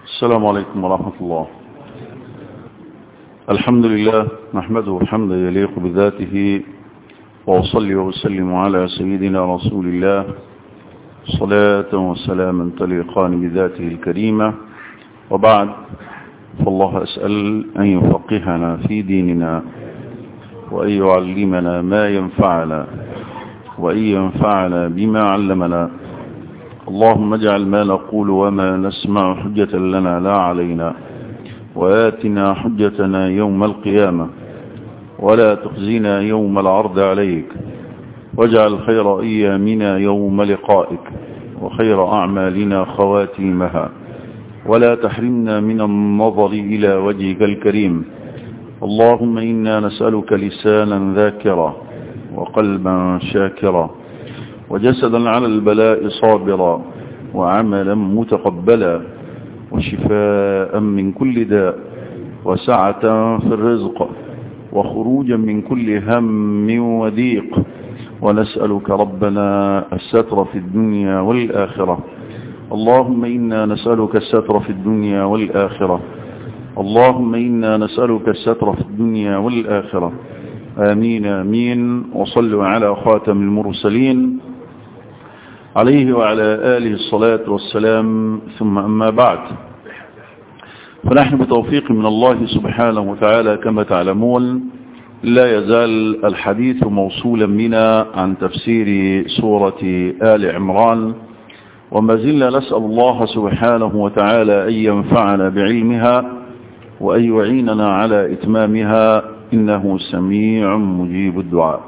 السلام عليكم ورحمة الله الحمد لله نحمده حمدا يليق بذاته وأصلي وأسلم على سيدنا رسول الله صلاة وسلاما تليقان بذاته الكريمة وبعد فالله أسأل أن يفقهنا في ديننا وأن يعلمنا ما ينفعنا وأن ينفعنا بما علمنا اللهم اجعل ما نقول وما نسمع حجة لنا لا علينا وآتنا حجتنا يوم القيامة ولا تخزنا يوم العرض عليك واجعل خير أيامنا يوم لقائك وخير أعمالنا خواتيمها ولا تحرمنا من النظر إلى وجهك الكريم اللهم إنا نسألك لسانا ذاكرا وقلبا شاكرا وجسدا على البلاء صابرا وعملا متقبلا وشفاء من كل داء وسعة في الرزق وخروجا من كل هم وضيق ونسألك ربنا الستر في الدنيا والآخرة اللهم إنا نسألك الستر في الدنيا والآخرة اللهم إنا نسألك الستر في الدنيا والآخرة آمين آمين وصلوا على خاتم المرسلين عليه وعلى آله الصلاة والسلام ثم أما بعد فنحن بتوفيق من الله سبحانه وتعالى كما تعلمون لا يزال الحديث موصولا بنا عن تفسير سورة آل عمران وما زلنا نسأل الله سبحانه وتعالى أن ينفعنا بعلمها وأن يعيننا على إتمامها إنه سميع مجيب الدعاء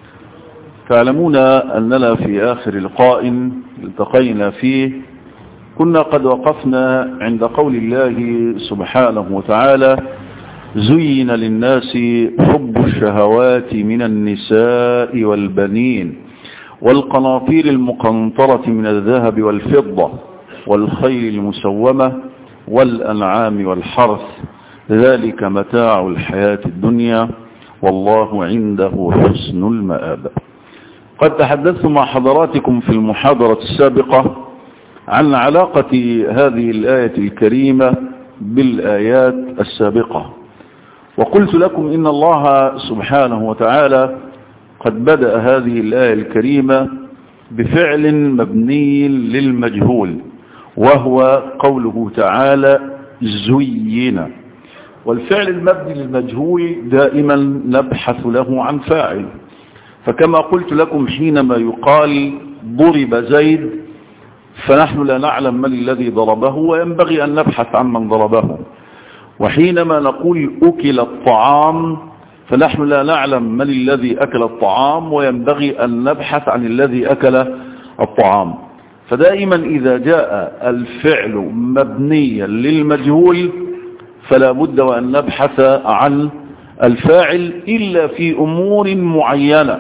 تعلمون أننا في آخر لقاء التقينا فيه كنا قد وقفنا عند قول الله سبحانه وتعالى زين للناس حب الشهوات من النساء والبنين والقناطير المقنطرة من الذهب والفضة والخيل المسومة والأنعام والحرث ذلك متاع الحياة الدنيا والله عنده حسن المآب قد تحدثت مع حضراتكم في المحاضرة السابقة عن علاقة هذه الآية الكريمة بالآيات السابقة وقلت لكم إن الله سبحانه وتعالى قد بدأ هذه الآية الكريمة بفعل مبني للمجهول وهو قوله تعالى زين والفعل المبني للمجهول دائما نبحث له عن فاعل فكما قلت لكم حينما يقال ضرب زيد فنحن لا نعلم من الذي ضربه وينبغي أن نبحث عن من ضربه وحينما نقول أكل الطعام فنحن لا نعلم من الذي أكل الطعام وينبغي أن نبحث عن الذي أكل الطعام فدائما إذا جاء الفعل مبنيا للمجهول فلا بد وأن نبحث عن الفاعل إلا في أمور معينة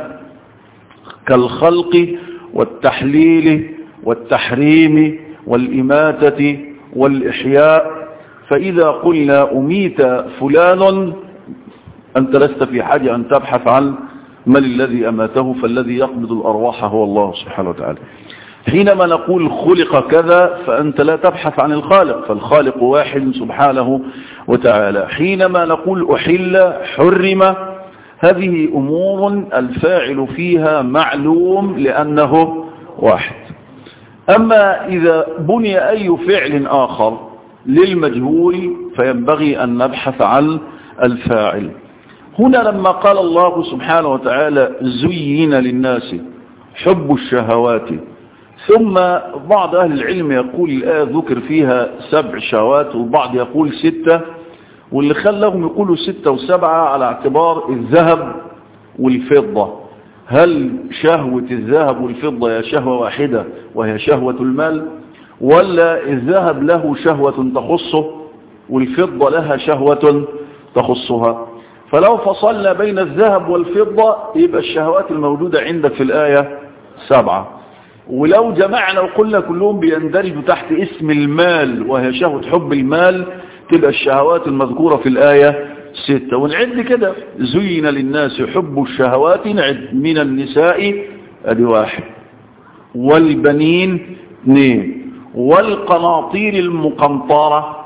كالخلق والتحليل والتحريم والإماتة والإحياء فإذا قلنا أميت فلان أنت لست في حاجة أن تبحث عن من الذي أماته فالذي يقبض الأرواح هو الله سبحانه وتعالى حينما نقول خلق كذا فأنت لا تبحث عن الخالق فالخالق واحد سبحانه وتعالى حينما نقول أحل حرم هذه أمور الفاعل فيها معلوم لأنه واحد أما إذا بني أي فعل آخر للمجهول فينبغي أن نبحث عن الفاعل هنا لما قال الله سبحانه وتعالى زين للناس حب الشهوات ثم بعض أهل العلم يقول الآية ذكر فيها سبع شهوات والبعض يقول ستة واللي خلهم يقولوا ستة وسبعة على اعتبار الذهب والفضة هل شهوة الذهب والفضة هي شهوة واحدة وهي شهوة المال ولا الذهب له شهوة تخصه والفضة لها شهوة تخصها فلو فصلنا بين الذهب والفضة يبقى الشهوات الموجودة عندك في الآية سبعة ولو جمعنا وقلنا كلهم بيندرجوا تحت اسم المال وهي شهوة حب المال تبقى الشهوات المذكورة في الآية ستة ونعد كده زين للناس حب الشهوات نعد من النساء ادي واحد والبنين اثنين والقناطير المقنطرة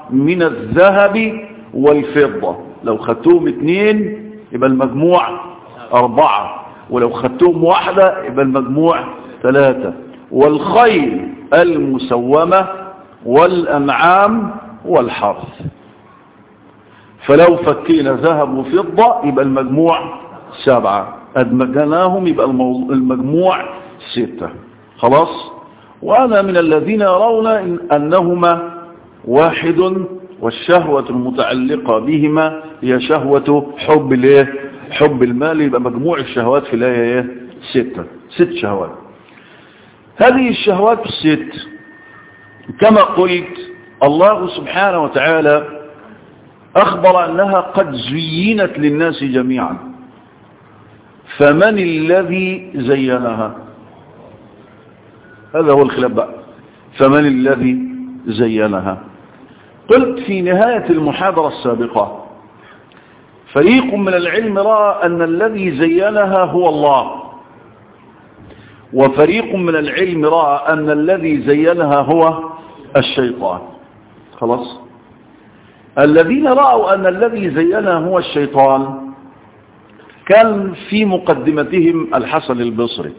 من الذهب والفضة لو خدتهم اثنين يبقى المجموع أربعة ولو خدتهم واحدة يبقى المجموع ثلاثة والخيل المسومة والأنعام والحرث فلو فكينا ذهب وفضة يبقى المجموع سبعة أدمجناهم يبقى المجموع ستة خلاص وأنا من الذين يرون إن أنهما واحد والشهوة المتعلقة بهما هي شهوة حب الايه حب المال يبقى مجموع الشهوات في الآية ايه ستة ست شهوات هذه الشهوات الست كما قلت الله سبحانه وتعالى أخبر أنها قد زينت للناس جميعا فمن الذي زينها هذا هو الخلاف بقى فمن الذي زينها قلت في نهاية المحاضرة السابقة فريق من العلم رأى أن الذي زينها هو الله وفريق من العلم رأى أن الذي زينها هو الشيطان خلاص الذين رأوا أن الذي زينها هو الشيطان كان في مقدمتهم الحسن البصري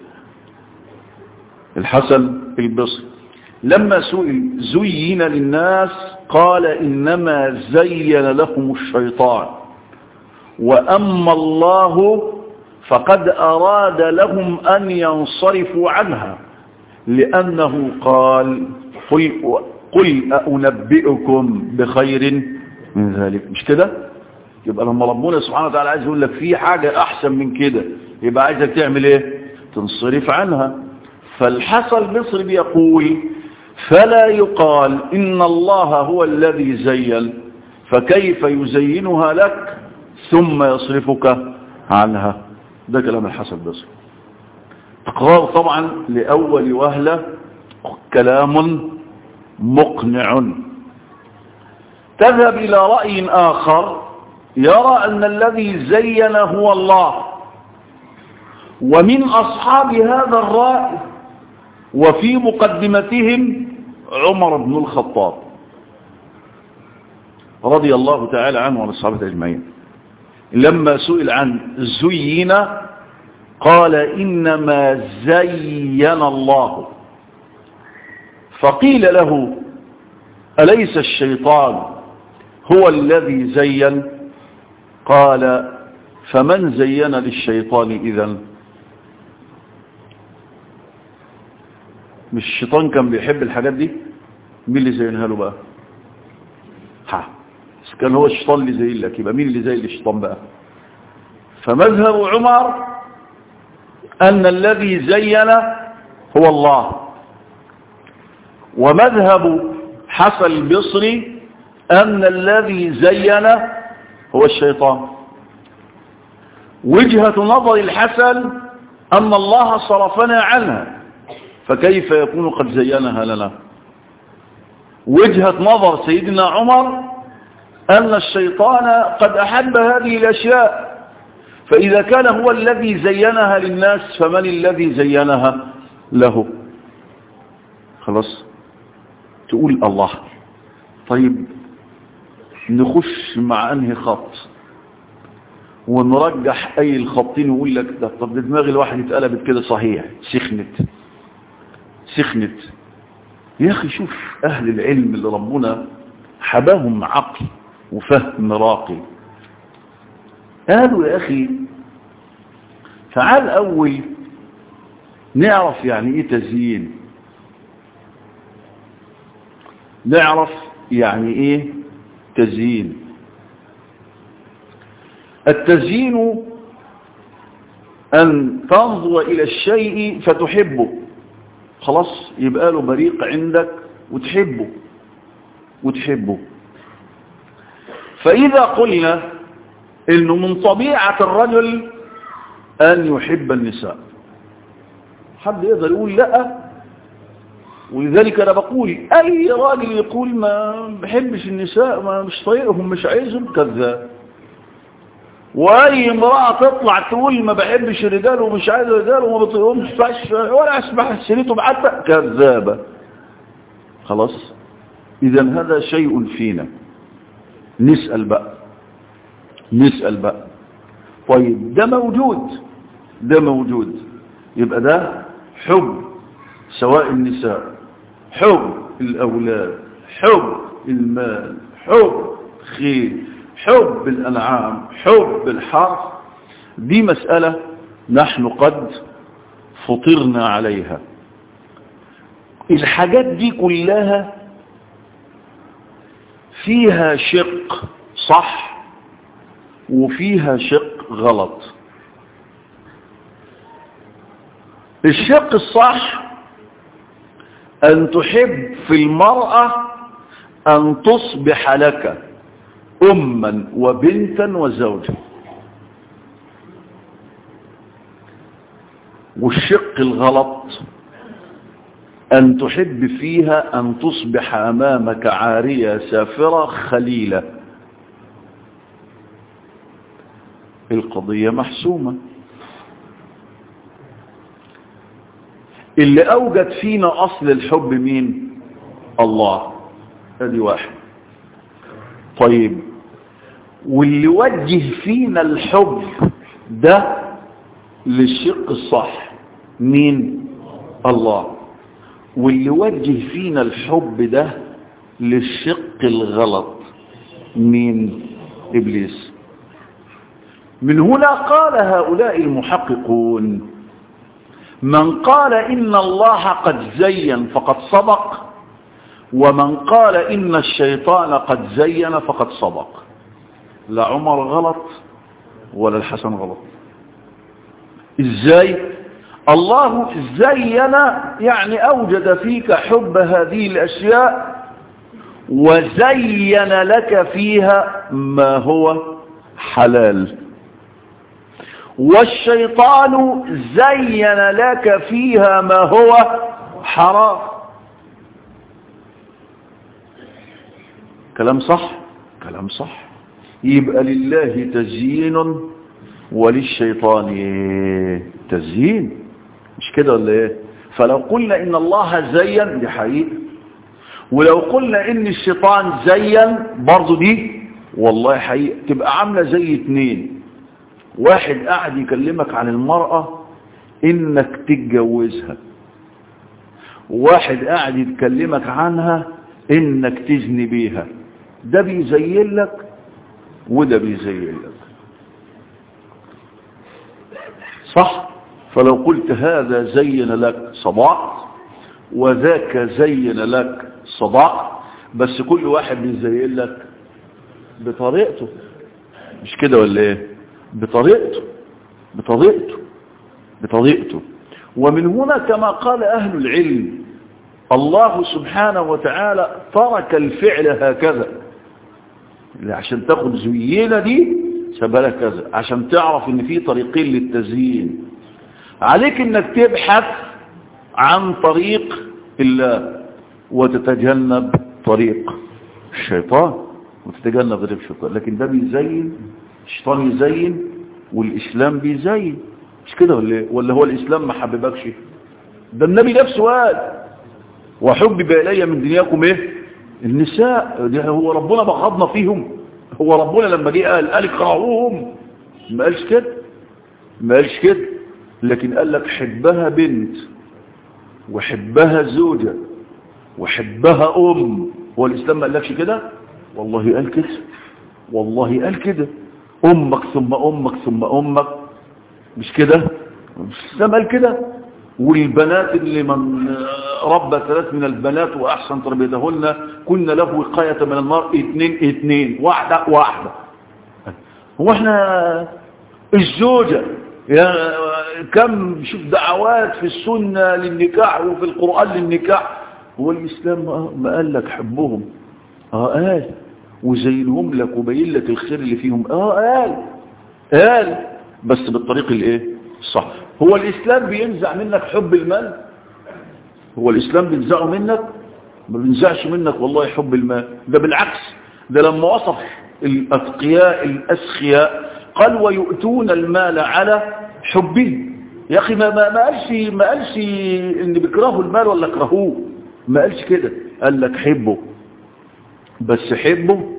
الحسن البصري لما سئل زين للناس قال إنما زين لهم الشيطان وأما الله فقد أراد لهم أن ينصرفوا عنها لأنه قال قل, قل أنبئكم بخير من ذلك مش كده يبقى لما ربنا سبحانه وتعالى عايز يقول لك في حاجة أحسن من كده يبقى عايزك تعمل ايه تنصرف عنها فالحسن البصري بيقول فلا يقال إن الله هو الذي زين فكيف يزينها لك ثم يصرفك عنها ده كلام الحسن البصري تقرار طبعا لأول وهلة كلام مقنع تذهب إلى رأي آخر يرى أن الذي زين هو الله ومن أصحاب هذا الرأي وفي مقدمتهم عمر بن الخطاب رضي الله تعالى عنه وعن الصحابة أجمعين لما سئل عن زين قال إنما زين الله فقيل له أليس الشيطان هو الذي زين قال فمن زين للشيطان إذن مش الشيطان كان بيحب الحاجات دي مين اللي زينها له بقى ها كان هو الشيطان اللي زين لك يبقى مين اللي زين الشيطان بقى فمذهب عمر أن الذي زين هو الله ومذهب حسن البصري أن الذي زين هو الشيطان وجهة نظر الحسن أن الله صرفنا عنها فكيف يكون قد زينها لنا وجهة نظر سيدنا عمر أن الشيطان قد أحب هذه الأشياء فإذا كان هو الذي زينها للناس فمن الذي زينها له خلاص تقول الله طيب نخش مع أنهي خط ونرجح أي الخطين ويقول لك ده طب دماغ الواحد اتقلبت كده صحيح سخنت سخنت يا أخي شوف أهل العلم اللي ربنا حباهم عقل وفهم راقي قالوا يا أخي تعال أول نعرف يعني إيه تزيين نعرف يعني إيه تزيين التزيين أن تنظر إلى الشيء فتحبه خلاص يبقى له بريق عندك وتحبه وتحبه فإذا قلنا إنه من طبيعة الرجل أن يحب النساء حد يقدر يقول لا ولذلك أنا بقول أي راجل يقول ما بحبش النساء ما مش طايقهم مش عايزهم كذاب واي امرأة تطلع تقول ما بحبش الرجال ومش عايز الرجال وما بطيقهمش ولا اسمح سنتهم حتى كذابة خلاص اذا هذا شيء فينا نسأل بقى نسأل بقى طيب ده موجود ده موجود يبقى ده حب سواء النساء حب الأولاد حب المال حب خير حب الأنعام حب الحرف دي مسألة نحن قد فطرنا عليها الحاجات دي كلها فيها شق صح وفيها شق غلط الشق الصح أن تحب في المرأة أن تصبح لك أما وبنتا وزوجا والشق الغلط أن تحب فيها أن تصبح أمامك عارية سافرة خليلة القضية محسومة اللي أوجد فينا أصل الحب مين الله ادي واحد طيب واللي وجه فينا الحب ده للشق الصح مين الله واللي وجه فينا الحب ده للشق الغلط مين إبليس من هنا قال هؤلاء المحققون من قال إن الله قد زين فقد صدق ومن قال إن الشيطان قد زين فقد صدق لا عمر غلط ولا الحسن غلط ازاي الله زين يعني أوجد فيك حب هذه الأشياء وزين لك فيها ما هو حلال والشيطان زين لك فيها ما هو حرام كلام صح كلام صح يبقى لله تزيين وللشيطان تزيين مش كده ولا ايه فلو قلنا ان الله زين دي حقيقة ولو قلنا ان الشيطان زين برضو دي والله حقيقة تبقى عاملة زي اتنين واحد قاعد يكلمك عن المرأة انك تتجوزها واحد قاعد يتكلمك عنها انك تزني بيها ده بيزين لك وده بيزين لك صح فلو قلت هذا زين لك صداق وذاك زين لك صداق بس كل واحد بيزين لك بطريقته مش كده ولا ايه بطريقته بطريقته بطريقته ومن هنا كما قال أهل العلم الله سبحانه وتعالى ترك الفعل هكذا عشان تاخد زينة دي سبالة كذا عشان تعرف ان في طريقين للتزيين عليك انك تبحث عن طريق الله وتتجنب طريق الشيطان وتتجنب طريق الشيطان لكن ده بيزين الشيطان يزين والإسلام بيزين مش كده ولا ولا هو الإسلام ما حببكش ده النبي نفسه قال وحبب إلي من دنياكم إيه النساء ده هو ربنا بغضنا فيهم هو ربنا لما جه قال قال اكرهوهم ما قالش كده ما قالش كده لكن قال لك حبها بنت وحبها زوجة وحبها أم هو الإسلام ما قالكش كده والله قال كده والله قال كده أمك ثم أمك ثم أمك مش كده الإسلام قال كده والبنات اللي من ربى ثلاث من البنات وأحسن تربيتهن كنا له وقاية من النار اتنين اتنين واحدة واحدة هو احنا الزوجة يا كم شوف دعوات في السنة للنكاح وفي القرآن للنكاح هو الإسلام ما قال لك حبهم اه قال وزينهم لك وبين لك الخير اللي فيهم اه قال قال بس بالطريق الايه الصح هو الإسلام بينزع منك حب المال هو الإسلام بينزعه منك ما بينزعش منك والله حب المال ده بالعكس ده لما وصف الأتقياء الأسخياء قال ويؤتون المال على حبه يا أخي ما, ما, ما قالش ما قالش إن بيكرهوا المال ولا كرهوه ما قالش كده قال لك حبه بس حبه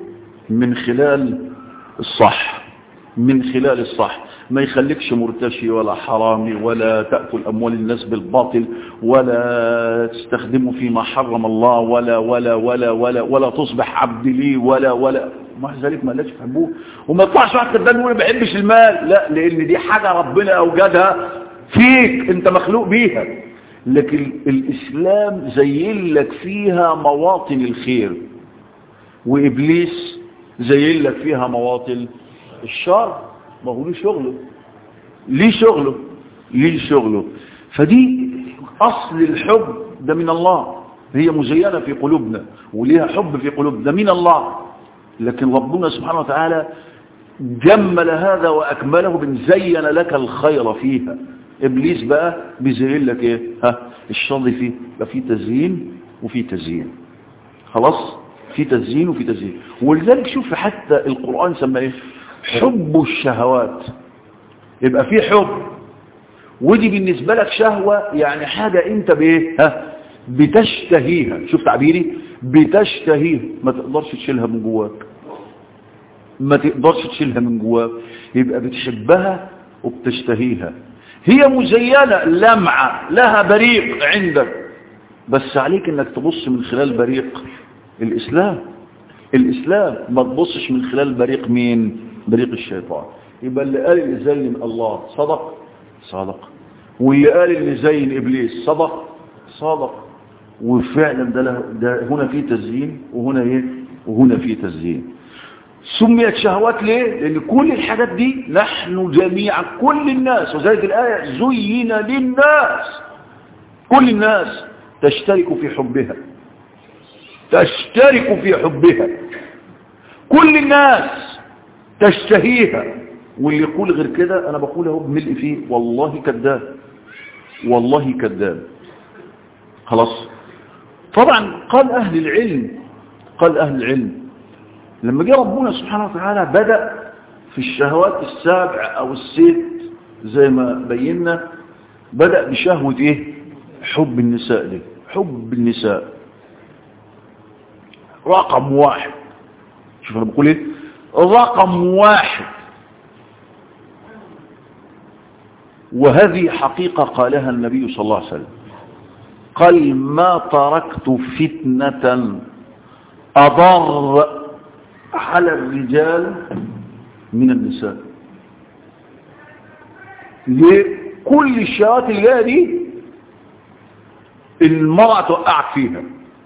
من خلال الصح من خلال الصح ما يخليكش مرتشي ولا حرامي ولا تأكل أموال الناس بالباطل ولا تستخدمه فيما حرم الله ولا ولا ولا ولا ولا تصبح عبد لي ولا ولا مع ذلك ما لاش تحبوه وما يطلعش واحد كدان يقول ما بحبش المال لا لأن دي حاجة ربنا أوجدها فيك أنت مخلوق بيها لكن الإسلام زين لك فيها مواطن الخير وإبليس زين لك فيها مواطن الشر ما هو ليه شغله ليه شغله ليه شغله فدي أصل الحب ده من الله هي مزينة في قلوبنا وليها حب في قلوبنا ده من الله لكن ربنا سبحانه وتعالى جمل هذا وأكمله بنزين لك الخير فيها إبليس بقى بيزين لك إيه ها الشر فيه يبقى في تزيين وفي تزيين خلاص في تزيين وفي تزيين ولذلك شوف حتى القرآن سمى إيه حب الشهوات يبقى في حب ودي بالنسبة لك شهوة يعني حاجة انت بايه ها بتشتهيها شوف تعبيري بتشتهيها ما تقدرش تشيلها من جواك ما تقدرش تشيلها من جواك يبقى بتحبها وبتشتهيها هي مزينة لمعة لها بريق عندك بس عليك انك تبص من خلال بريق الاسلام الاسلام ما تبصش من خلال بريق مين بريق الشيطان يبقى اللي قال اللي زين الله صدق صدق واللي قال اللي زين ابليس صدق صدق وفعلا ده, له ده هنا في تزيين وهنا ايه وهنا في تزيين سميت شهوات ليه لان كل الحاجات دي نحن جميعا كل الناس وذلك الايه زين للناس كل الناس تشترك في حبها تشترك في حبها كل الناس تشتهيها واللي يقول غير كده انا بقول اهو بملء فيه والله كذاب والله كذاب خلاص طبعا قال اهل العلم قال اهل العلم لما جاء ربنا سبحانه وتعالى بدأ في الشهوات السابع او الست زي ما بينا بدأ بشهوة ايه حب النساء دي حب النساء رقم واحد شوف انا بقول ايه رقم واحد وهذه حقيقة قالها النبي صلى الله عليه وسلم قال ما تركت فتنة أضر على الرجال من النساء لكل الشهوات اللي جايه دي المرأة توقعت فيها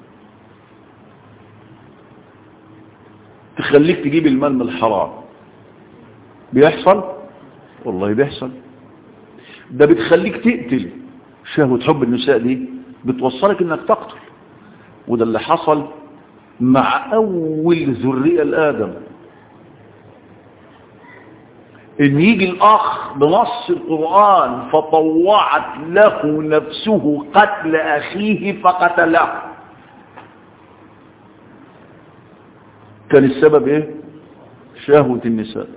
تخليك تجيب المال من الحرام بيحصل والله بيحصل ده بتخليك تقتل شهوة حب النساء دي بتوصلك انك تقتل وده اللي حصل مع اول ذرية لآدم ان يجي الاخ بنص القرآن فطوعت له نفسه قتل اخيه فقتله كان السبب ايه شهوة النساء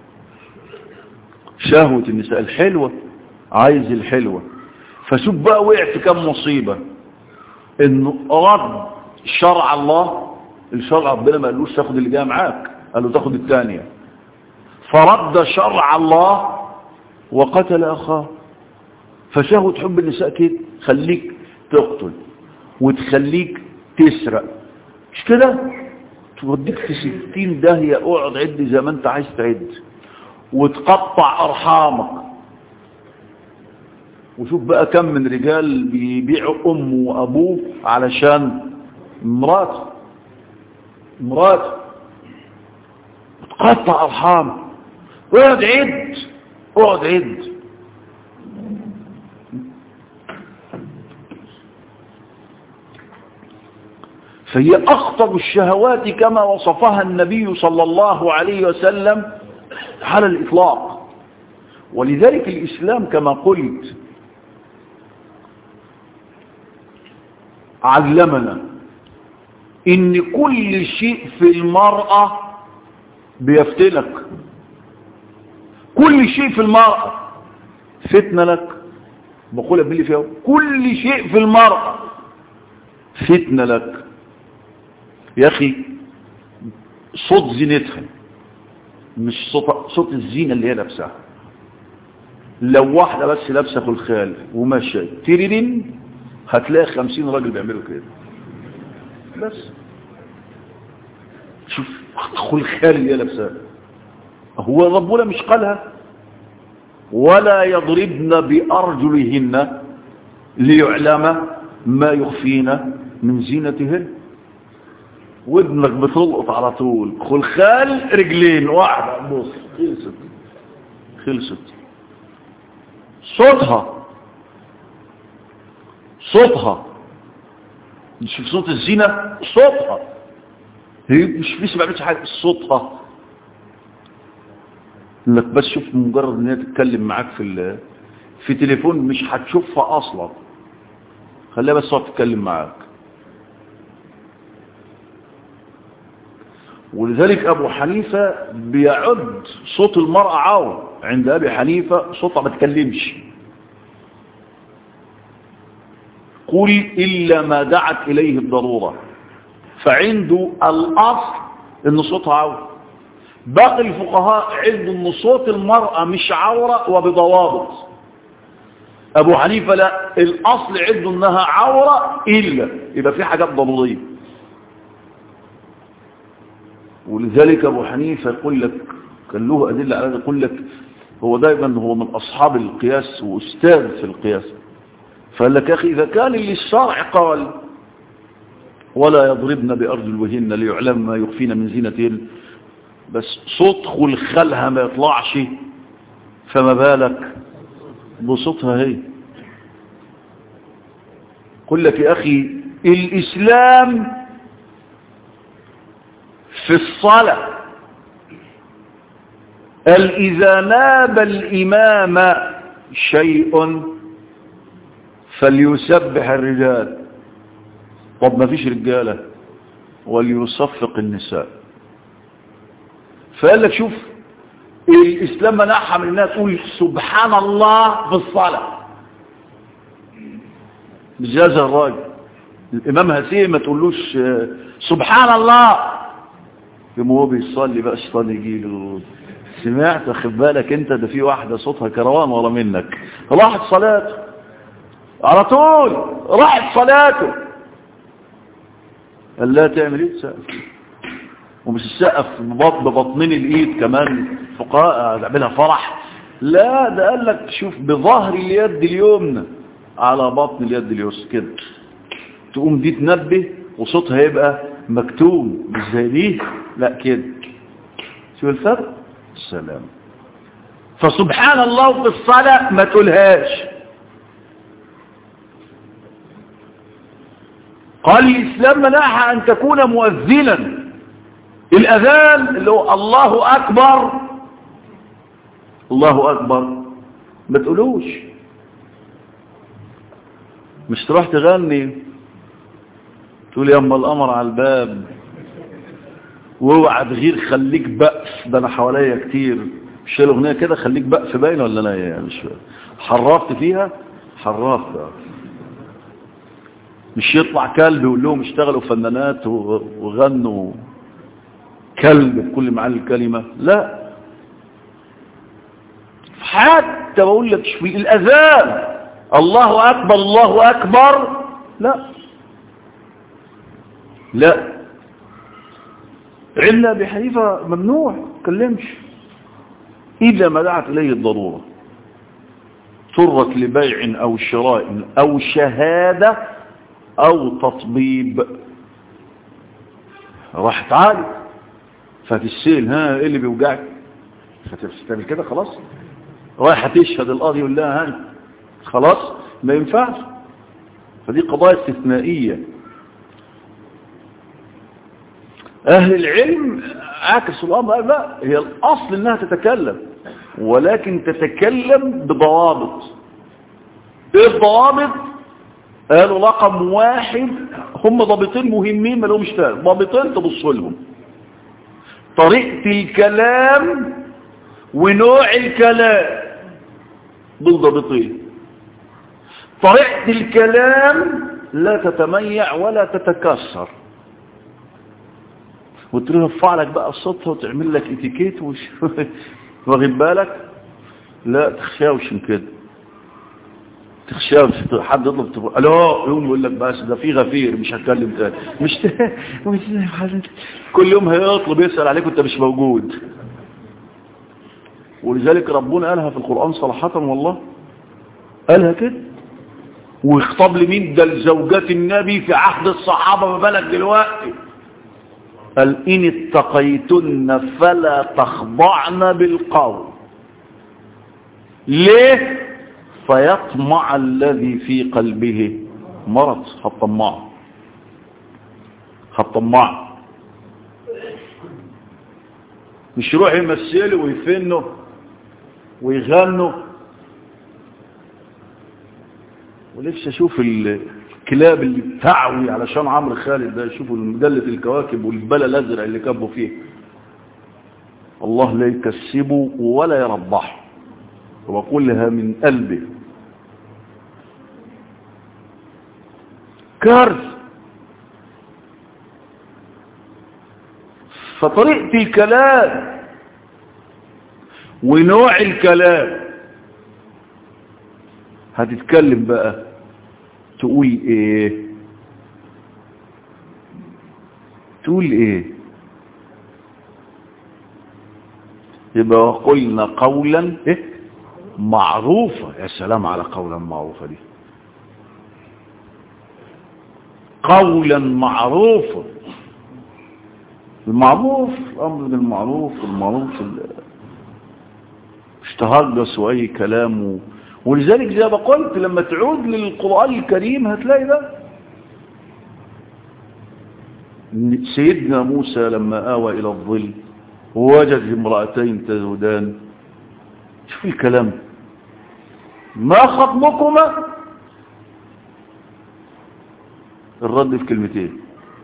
شهوة النساء الحلوة عايز الحلوة فشوف بقى وقع في كم مصيبة انه رد شرع الله الشرع ربنا ما قالوش تاخد اللي جاي معاك قال له تاخد الثانية فرد شرع الله وقتل اخاه فشهوة حب النساء كده خليك تقتل وتخليك تسرق مش كده توديك في ستين داهية اقعد عد زي ما انت عايز تعد وتقطع ارحامك وشوف بقى كم من رجال بيبيعوا امه وابوه علشان مراته مراته تقطع ارحام اقعد عد اقعد عد فهي اخطر الشهوات كما وصفها النبي صلى الله عليه وسلم على الاطلاق ولذلك الاسلام كما قلت علمنا ان كل شيء في المرأة بيفتنك كل شيء في المرأة فتنة لك بقولها باللي فيها كل شيء في المرأة فتنة لك يا اخي صوت زينتها مش صوت, صوت الزينة اللي هي لابسها لو واحدة بس لابسة خلخال وماشية تيرين هتلاقي خمسين راجل بيعملوا كده بس شوف خلخال اللي هي لابسها هو ربنا مش قالها ولا يضربن بأرجلهن ليعلم ما يخفين من زينتهن ودنك بتلقط على طول خلخال رجلين واحدة بص خلصت خلصت صوتها صوتها مش في صوت الزينة صوتها هي مش لسه ما بعملش حاجة صوتها انك بس شوف مجرد ان هي تتكلم معاك في في تليفون مش هتشوفها اصلا خليها بس تقعد تتكلم معاك ولذلك ابو حنيفة بيعد صوت المرأة عور عند ابي حنيفة صوتها ما تكلمش قل الا ما دعت اليه الضرورة فعنده الاصل ان صوتها عور باقي الفقهاء عنده ان صوت المرأة مش عورة وبضوابط ابو حنيفة لا الاصل عنده انها عورة الا يبقى في حاجات ضرورية ولذلك ابو حنيفة يقول لك كان له ادلة على يقول لك هو دائما هو من اصحاب القياس واستاذ في القياس فقال لك يا اخي اذا كان اللي الشرع قال ولا يضربن بارجلهن ليعلم ما يخفين من زينتهن بس صوت خلخلها ما يطلعش فما بالك بصوتها هي قل لك يا أخي الإسلام في الصلاة قال إذا ناب الإمام شيء فليسبح الرجال طب ما فيش رجالة وليصفق النساء فقال لك شوف الإسلام منعها من الناس تقول سبحان الله في الصلاة مش جاز الراجل الإمام هسيه ما تقولوش سبحان الله يوم هو بيصلي بقى الشيطان يجي له سمعت واخد بالك انت ده في واحدة صوتها كروان ورا منك راحت صلاته على طول راحت صلاته قال لا تعمل ايه تسقف ومش السقف ببطنين الايد كمان فقهاء تعملها فرح لا ده قال لك شوف بظهر اليد اليمنى على بطن اليد اليسرى كده تقوم دي تنبه وصوتها يبقى مكتوم مش زي دي لا كده شوف الفرق السلام فسبحان الله في الصلاة ما تقولهاش قال الإسلام منعها أن تكون مؤذنا الأذان اللي هو الله أكبر الله أكبر ما تقولوش مش تروح تغني تقول يا اما القمر على الباب واوعى تغير خليك بأس ده انا حواليا كتير مش الاغنيه كده خليك بأس باين ولا انا يعني مش حرفت فيها حرفت مش يطلع كلب يقول لهم اشتغلوا فنانات وغنوا كلب بكل معاني الكلمة لا حتى بقول لك شوي الأذان الله أكبر الله أكبر لا لا عنا بحنيفة ممنوع كلمش إذا ما دعت إليه الضرورة ترك لبيع أو شراء أو شهادة أو تطبيب راح تعالي فتسيل ها ايه اللي بيوجعك فتعمل كده خلاص رايحة تشهد القاضي يقول لها ها خلاص ما ينفعش فدي قضايا استثنائية اهل العلم عكس الامر لا هي الاصل انها تتكلم ولكن تتكلم بضوابط ايه الضوابط قالوا رقم واحد هم ضابطين مهمين ما لهمش تاني ضابطين تبص لهم طريقة الكلام ونوع الكلام دول ضابطين طريقة الكلام لا تتميع ولا تتكسر وترفع لك بقى صوتها وتعمل لك اتيكيت وش واخد بالك لا تخشاوش من كده تخشاوش حد يطلب تقول الو يوم يقول لك بس ده في غفير مش هتكلم تاني مش مش كل يوم هيطلب يسأل عليك وانت مش موجود ولذلك ربنا قالها في القرآن صراحة والله قالها كده ويخطب لمين ده لزوجات النبي في عهد الصحابة ما بالك دلوقتي قال إن اتقيتن فلا تخضعن بالقول ليه فيطمع الذي في قلبه مرض هالطماع هالطماع مش يروح يمثله ويفنه ويغنوا ونفسي اشوف الكلاب اللي بتعوي علشان عمرو خالد ده يشوفوا مجلة الكواكب والبلا الازرق اللي كبوا فيه الله لا يكسبه ولا يربحه وكلها من قلبه كارث فطريقة الكلام ونوع الكلام هتتكلم بقى تقول ايه تقول ايه يبقى قلنا قولا ايه معروفة يا سلام على قولا معروفة دي قولا معروفا المعروف الامر بالمعروف المعروف مش تهجس واي كلام و... ولذلك زي ما قلت لما تعود للقرآن الكريم هتلاقي ده سيدنا موسى لما آوى إلى الظل ووجد امرأتين تزودان شوف الكلام ما خطبكما الرد في كلمتين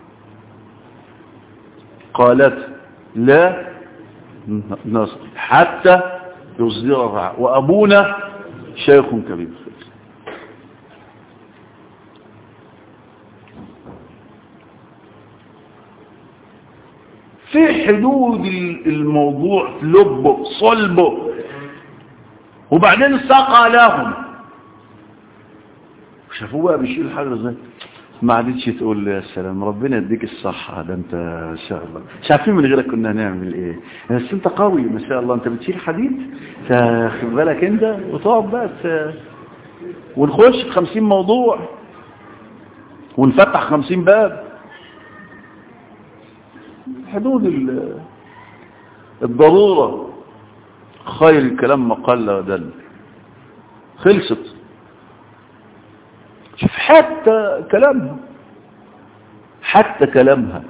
قالت لا نصر حتى يصدر الرعاء وأبونا شيخ كبير في حدود الموضوع لبه صلبه وبعدين سقى لهم شافوه بقى بيشيل الحجر ازاي ما عادتش تقول له يا سلام ربنا يديك الصحة ده انت ان شاء الله مش عارفين من غيرك كنا هنعمل ايه بس انت قوي ما شاء الله انت بتشيل حديد تاخد بالك انت وتقعد بقى ت... ونخش في خمسين موضوع ونفتح خمسين باب حدود ال... الضرورة خير الكلام ما قل ودل خلصت شوف حتى كلامها حتى كلامها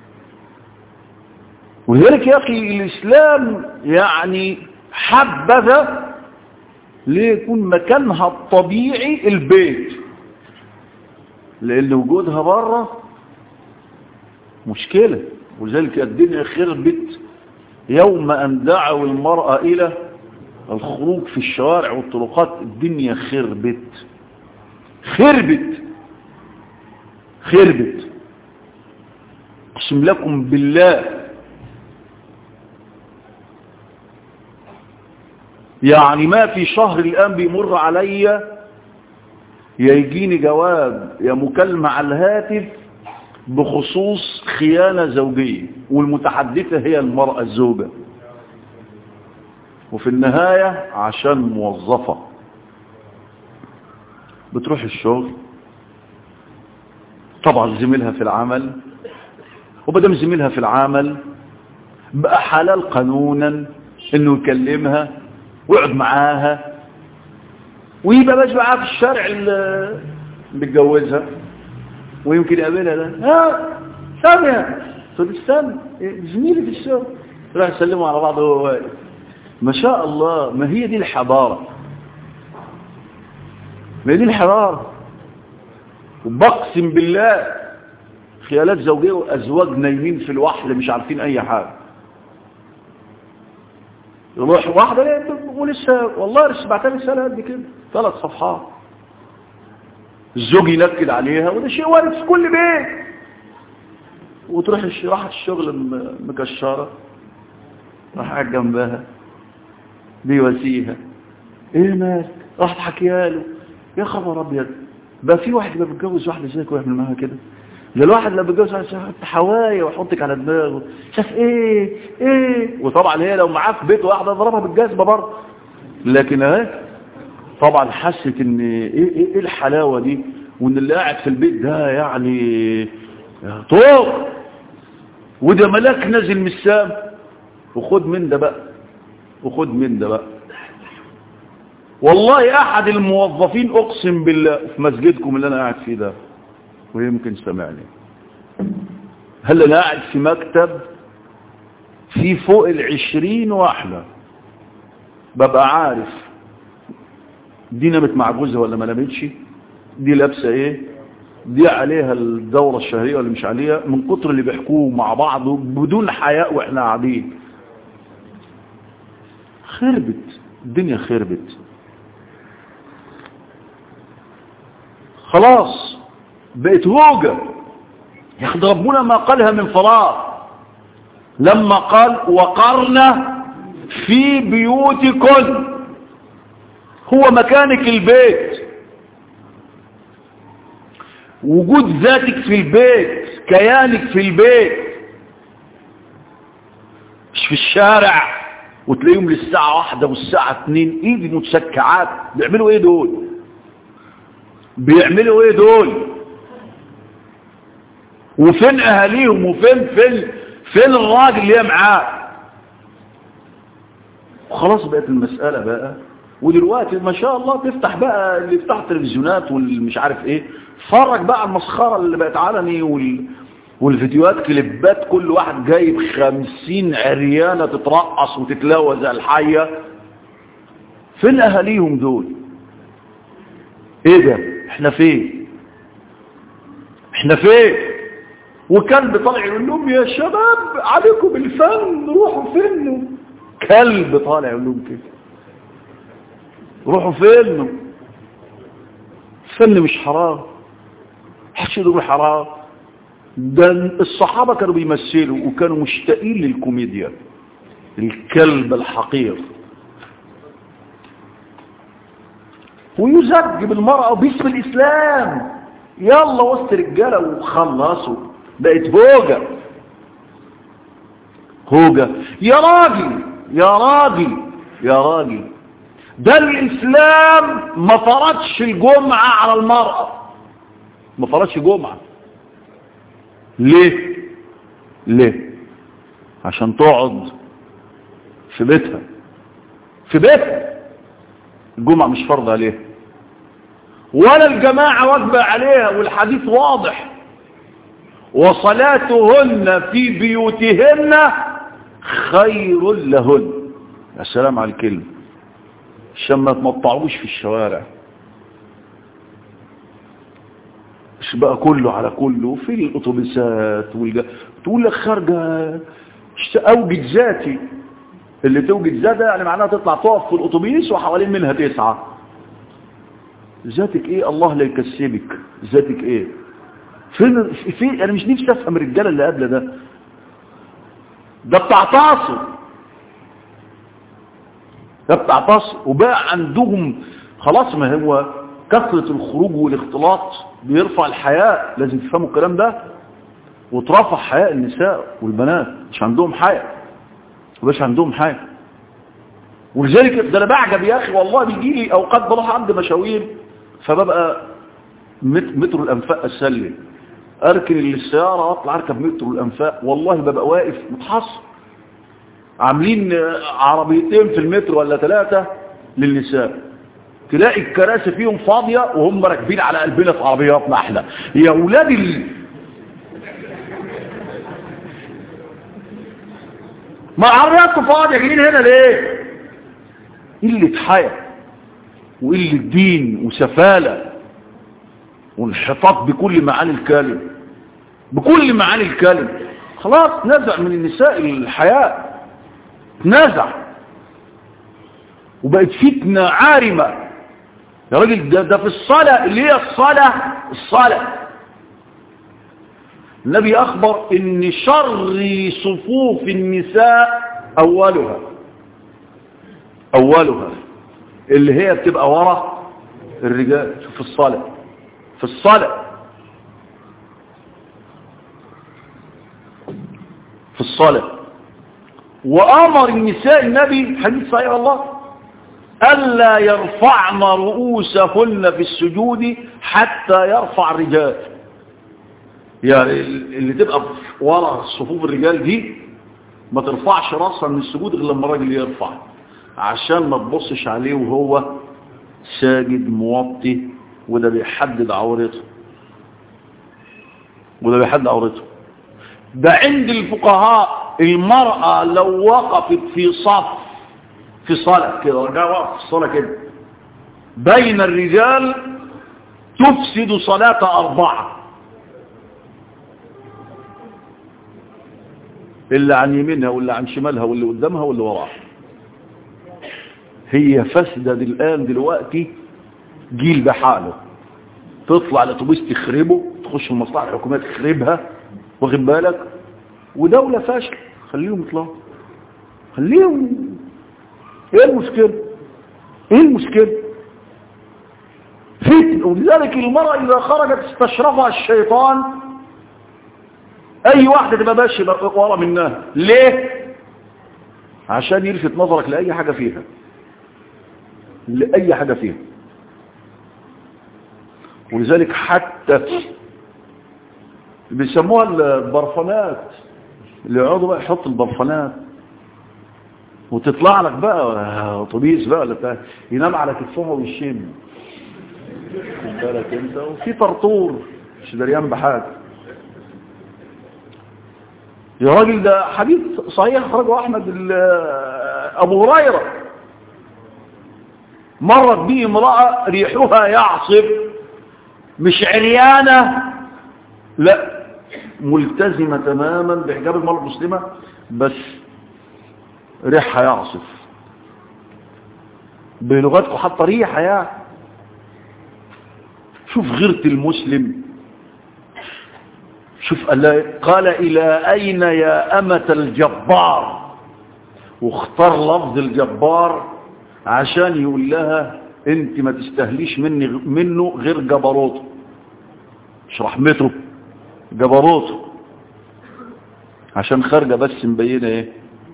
ولذلك يا أخي الإسلام يعني حبذا ليكون مكانها الطبيعي البيت لأن وجودها بره مشكلة ولذلك الدنيا خربت يوم أن دعوا المرأة إلى الخروج في الشوارع والطرقات الدنيا خربت خربت خربت اقسم لكم بالله يعني ما في شهر الآن بيمر عليا يا يجيني جواب يا مكالمة على الهاتف بخصوص خيانة زوجية والمتحدثة هي المرأة الزوجة وفي النهاية عشان موظفة بتروح الشغل طبعا زميلها في العمل وبدم زميلها في العمل بقى حلال قانونا انه يكلمها ويقعد معاها ويبقى ماشي معاها في الشارع اللي بيتجوزها ويمكن يقابلها ده ها سامية تقول استنى زميلي في الشغل راح يسلموا على بعض وهو واقف ما شاء الله ما هي دي الحضارة ما هي دي الحضارة وبقسم بالله خيالات زوجية وأزواج نايمين في الوحل مش عارفين أي حاجة يروح واحدة ليه ولسه والله لسه بعتها رسالة قد كده ثلاث صفحات الزوج ينكد عليها وده شيء وارد في كل بيت وتروح الش- راحت الشغل م- مكشرة راح قاعد جنبها بيواسيها ايه مالك راح حكيها له يا خبر ابيض بقى في واحد بقى بيتجوز واحده زيك ويعمل معاها كده ده الواحد لما بيتجوز واحده شاف حوايا ويحطك على دماغه شاف ايه ايه وطبعا هي لو معاه في بيت واحده ضربها بالجزمه برضه لكن اهي طبعا حست ان ايه ايه, إيه الحلاوه دي وان اللي قاعد في البيت ده يعني طوق وده ملاك نازل من السام وخد من ده بقى وخد من ده بقى والله احد الموظفين اقسم بالله في مسجدكم اللي انا قاعد فيه ده ويمكن سمعني هل انا قاعد في مكتب في فوق العشرين واحدة ببقى عارف دي نامت مع جوزها ولا ما نامتش دي لابسه ايه دي عليها الدورة الشهرية ولا مش عليها من كتر اللي بيحكوه مع بعض بدون حياء واحنا قاعدين خربت الدنيا خربت خلاص بقت هوجة ياخد ربنا ما قالها من فراغ لما قال وقرنا في بيوتكن هو مكانك البيت وجود ذاتك في البيت كيانك في البيت مش في الشارع وتلاقيهم للساعة واحدة والساعة اتنين ايدي متسكعات بيعملوا ايه دول بيعملوا ايه دول وفين اهاليهم وفين فين فين الراجل اللي هي معاه وخلاص بقت المسألة بقى ودلوقتي ما شاء الله تفتح بقى اللي يفتح التلفزيونات والمش عارف ايه فرج بقى على المسخرة اللي بقت علني وال... والفيديوهات كليبات كل واحد جايب خمسين عريانة تترقص وتتلوى زي الحية فين اهاليهم دول ايه ده احنا فين احنا فين وكلب طالع يقول لهم يا شباب عليكم الفن روحوا فين كلب طالع يقول لهم كده روحوا فين الفن مش حرام حدش يقول حرام ده الصحابة كانوا بيمثلوا وكانوا مشتاقين للكوميديا الكلب الحقير ويزج بالمرأة باسم الإسلام يلا وسط رجالة وخلصوا بقت هوجة هوجة يا راجل يا راجل يا راجل ده الإسلام ما فرضش الجمعة على المرأة ما فرضش جمعة ليه ليه عشان تقعد في بيتها في بيتها الجمعة مش فرض عليها ولا الجماعة واجبة عليها والحديث واضح وصلاتهن في بيوتهن خير لهن يا سلام على الكلمة عشان ما تمطعوش في الشوارع مش بقى كله على كله في الاتوبيسات والج... تقول لك خارجه اوجد ذاتي اللي توجد ذاتها يعني معناها تطلع تقف في الاتوبيس وحوالين منها تسعه ذاتك ايه الله لا يكسبك ذاتك ايه فين في انا مش نفسي افهم الرجاله اللي قبل ده ده بتاع تعصب ده بتاع تعصب وبقى عندهم خلاص ما هو كثرة الخروج والاختلاط بيرفع الحياء لازم تفهموا الكلام ده وترفع حياء النساء والبنات مش عندهم حياء مش عندهم حياء ولذلك ده انا بعجب يا اخي والله بيجي لي اوقات بروح عند مشاوير فببقى مترو الانفاق اسلم اركن السياره واطلع اركب مترو الانفاق والله ببقى واقف متحصر عاملين عربيتين في المترو ولا ثلاثه للنساء تلاقي الكراسي فيهم فاضية وهم راكبين على قلبنا في عربياتنا احنا يا ولاد ال... ما عربياتكم فاضية جايين هنا ليه قلة حياة وقلة دين وسفالة وانحطاط بكل معاني الكلمة بكل معاني الكلمة خلاص نزع من النساء الحياة نزع وبقت فتنة عارمة يا راجل ده, ده في الصلاة اللي هي الصلاة الصلاة النبي أخبر ان شر صفوف النساء أولها أولها اللي هي بتبقى ورا الرجال في الصلاة في الصلاة في الصلاة وأمر النساء النبي حديث صحيح الله ألا يرفعن رؤوسهن في السجود حتى يرفع الرجال يعني اللي تبقى ورا صفوف الرجال دي ما ترفعش راسها من السجود غير لما الراجل يرفع عشان ما تبصش عليه وهو ساجد موطي وده بيحدد عورته وده بيحدد عورته ده عند الفقهاء المرأة لو وقفت في صف في صلاة كده رجع وقف في الصلاة كده بين الرجال تفسد صلاة أربعة اللي عن يمينها واللي عن شمالها واللي قدامها واللي وراها هي فسدة الآن دلوقتي جيل بحاله تطلع الاتوبيس تخربه تخش المصلحة الحكومية تخربها واخد بالك ودولة فاشل خليهم يطلعوا خليهم ايه المشكلة ايه المشكلة فتن ولذلك المرأة اذا خرجت استشرفها الشيطان اي واحدة تبقى ماشي ورا منها ليه عشان يلفت نظرك لأي حاجة فيها لأي حاجة فيها ولذلك حتى بيسموها البرفانات اللي يقعدوا بقى يحط البرفانات وتطلع لك بقى اتوبيس بقى ولا بتاع ينام على كتفها ويشم خد بالك انت وفي طرطور مش دريان بحاجه يا راجل ده حديث صحيح خرجه احمد ابو هريره مرت به امراه ريحها يعصف مش عريانه لا ملتزمه تماما بحجاب المراه المسلمه بس ريحها يعصف بلغتكم حتى ريحه يعني شوف غيرة المسلم شوف قال إلى أين يا أمة الجبار واختار لفظ الجبار عشان يقول لها انت ما تستهليش مني منه غير جبروته مش رحمته جبروته عشان خارجه بس مبينه ايه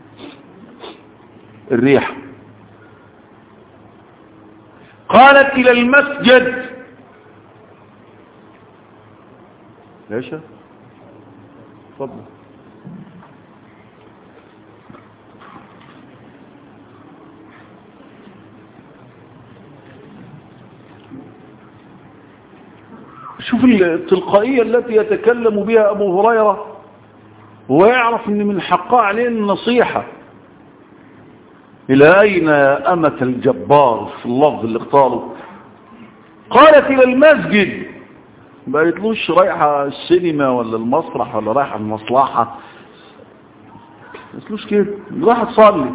الريح قالت الى المسجد ليش تفضل شوف التلقائية التي يتكلم بها أبو هريرة ويعرف أن من حقها عليه النصيحة إلى أين يا أمة الجبار في اللفظ اللي اختاره قالت إلى المسجد ما قالتلوش رايحة السينما ولا المسرح ولا رايحة المصلحة ما قالتلوش كده رايحة تصلي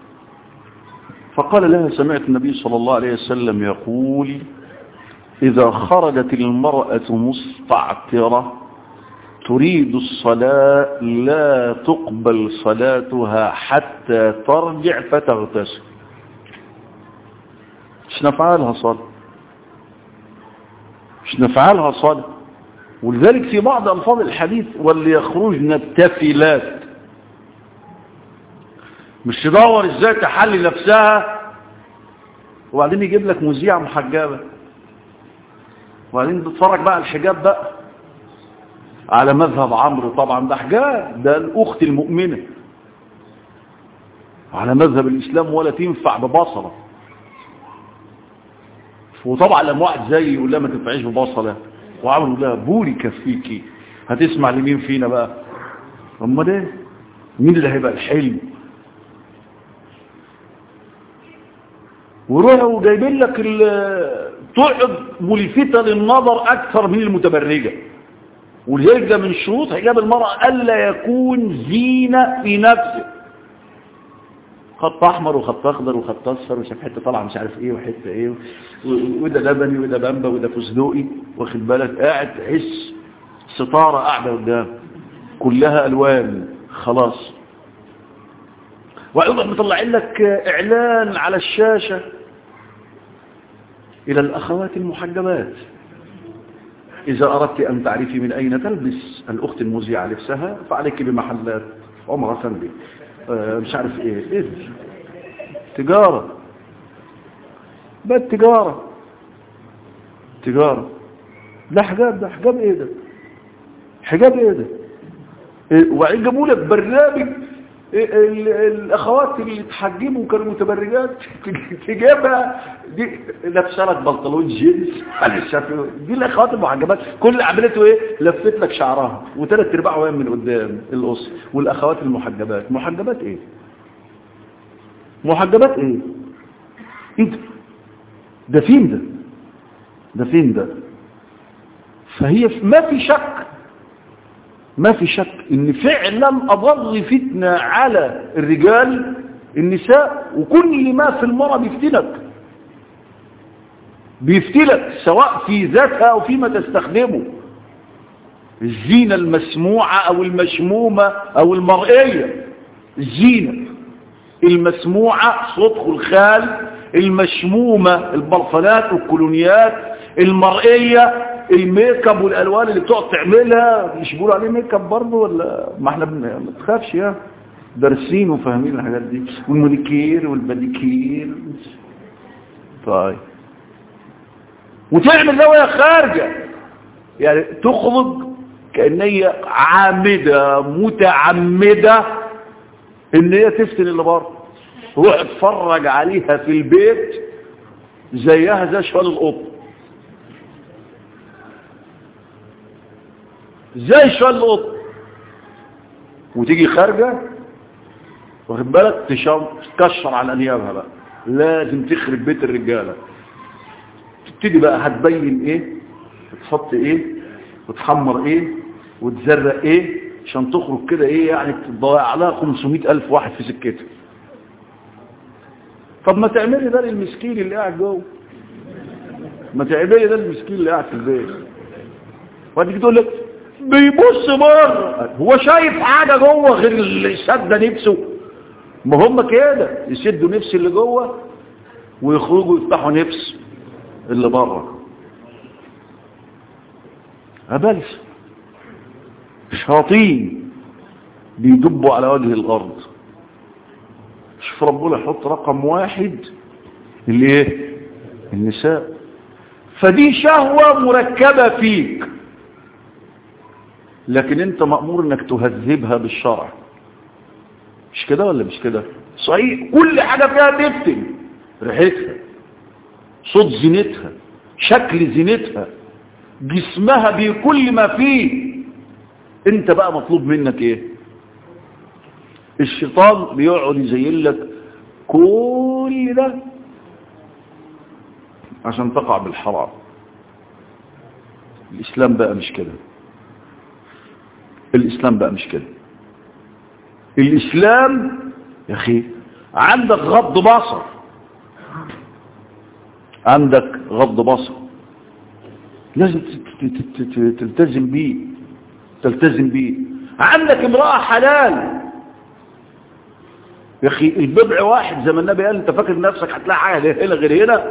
فقال لها سمعت النبي صلى الله عليه وسلم يقول إذا خرجت المرأة مستعطرة تريد الصلاة لا تقبل صلاتها حتى ترجع فتغتسل مش نفعلها صلاة مش نفعلها صلاة ولذلك في بعض ألفاظ الحديث واللي يخرجن التفلات مش تدور ازاي تحلي نفسها وبعدين يجيب لك مذيعة محجبة وبعدين تتفرج بقى على الحجاب بقى على مذهب عمرو طبعا ده حجاب ده الأخت المؤمنة على مذهب الإسلام ولا تنفع ببصرة وطبعا لما واحد زي يقول لها ما تنفعيش ببصرة وعمرو يقول لها بورك فيكي هتسمع لمين فينا بقى اما ده مين اللي هيبقى الحلم وروحوا جايبين لك تقعد ملفتة للنظر أكثر من المتبرجة ولذلك ده من شروط حجاب المرأة ألا يكون زينة في نفسه خط أحمر وخط أخضر وخط أصفر وشاف حتة طالعة مش عارف إيه وحتة إيه وده لبني وده بامبا وده فستقي واخد بالك قاعد تحس ستارة قاعدة قدام كلها الوان خلاص ويروح مطلعين لك اعلان على الشاشة الى الاخوات المحجبات اذا اردت ان تعرفي من اين تلبس الاخت المذيعة لبسها فعليك بمحلات عمر افندي آه مش عارف ايه ايه دي؟ تجارة بقت تجارة تجارة لا حجاب ده حجاب ايه ده حجاب ايه ده إيه وبعدين جابوا لك برنامج إيه ال- الاخوات اللي اتحجبوا كانوا متبرجات تجيبها دي لابسه لك بنطلون جينز على الشكل دي الاخوات المحجبات كل اللي عملته ايه لفت لك شعرها وثلاث ارباع وين من قدام القص والاخوات المحجبات محجبات ايه محجبات ايه ايه ده ده فين ده ده فين ده فهي ف- ما في شك ما في شك ان فعلا اضر فتنة على الرجال النساء وكل ما في المرأة بيفتنك بيفتلك سواء في ذاتها او فيما تستخدمه الزينة المسموعة او المشمومة او المرئية الزينة المسموعة صوت الخال المشمومة البرفانات والكولونيات المرئية الميك اب والالوان اللي بتقعد تعملها مش بيقولوا عليه ميك اب برضه ولا ما احنا بن... ما تخافش يا دارسين وفاهمين الحاجات دي والمونيكير والباديكير طيب وتعمل ده وهي خارجه يعني تخرج كأن هي عامدة متعمدة ان هي تفتن اللي بره روح اتفرج عليها في البيت زيها زي شوال القط زي شوال القط وتيجي خارجة واخد بالك تشم تكشر على انيابها بقى لازم تخرب بيت الرجالة تبتدي بقى هتبين ايه تحط ايه وتحمر ايه وتزرق ايه عشان تخرج كده ايه يعني تضيع لها 500 الف واحد في سكتها طب ما تعملي ده للمسكين اللي قاعد جوه ما تعملي ده للمسكين اللي قاعد في البيت وهتيجي تقول لك بيبص بره هو شايف حاجه جوه غير اللي سد نفسه ما هم كده يسدوا نفس اللي جوه ويخرجوا يفتحوا نفس اللي بره أبلس شاطين بيدبوا على وجه الأرض شوف ربنا يحط رقم واحد اللي ايه النساء فدي شهوة مركبة فيك لكن انت مأمور انك تهذبها بالشرع مش كده ولا مش كده صحيح كل حاجة فيها تفتن ريحتها صوت زينتها شكل زينتها جسمها بكل ما فيه انت بقى مطلوب منك ايه الشيطان بيقعد يزين لك كل ده عشان تقع بالحرام الاسلام بقى مش كده الاسلام بقى مش كده الاسلام يا اخي عندك غض بصر عندك غض بصر لازم تلتزم بيه تلتزم بيه عندك امرأة حلال يا اخي البضع واحد زي ما النبي قال انت فاكر نفسك هتلاقي حاجة هنا غير هنا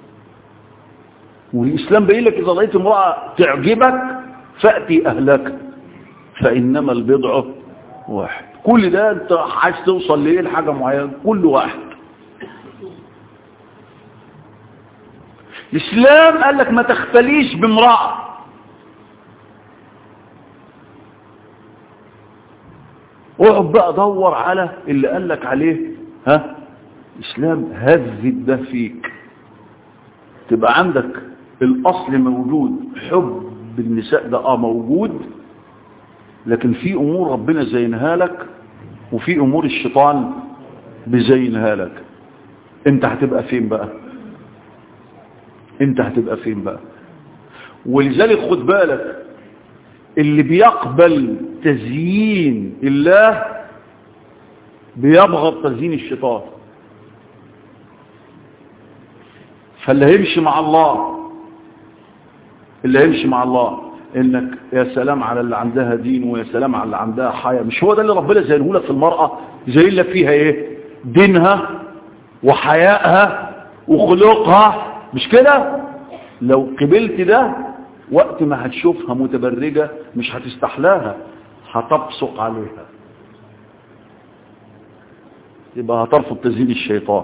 والاسلام بيقول لك اذا لقيت امرأة تعجبك فأتي اهلك فانما البضع واحد كل ده انت عايز توصل ليه لحاجة معينة كل واحد الاسلام قال لك ما تختليش بامرأة اقعد بقى دور على اللي قال لك عليه ها اسلام هذب ده فيك تبقى عندك الاصل موجود حب النساء ده اه موجود لكن في امور ربنا زينها لك وفي امور الشيطان بيزينها لك انت هتبقى فين بقى انت هتبقى فين بقى ولذلك خد بالك اللي بيقبل تزيين الله بيبغض تزيين الشيطان فاللي هيمشي مع الله اللي هيمشي مع الله انك يا سلام على اللي عندها دين ويا سلام على اللي عندها حياة مش هو ده اللي ربنا زينه لك في المرأة زين لك فيها ايه دينها وحيائها وخلقها مش كده لو قبلت ده وقت ما هتشوفها متبرجة مش هتستحلاها هتبصق عليها يبقى هترفض تزيين الشيطان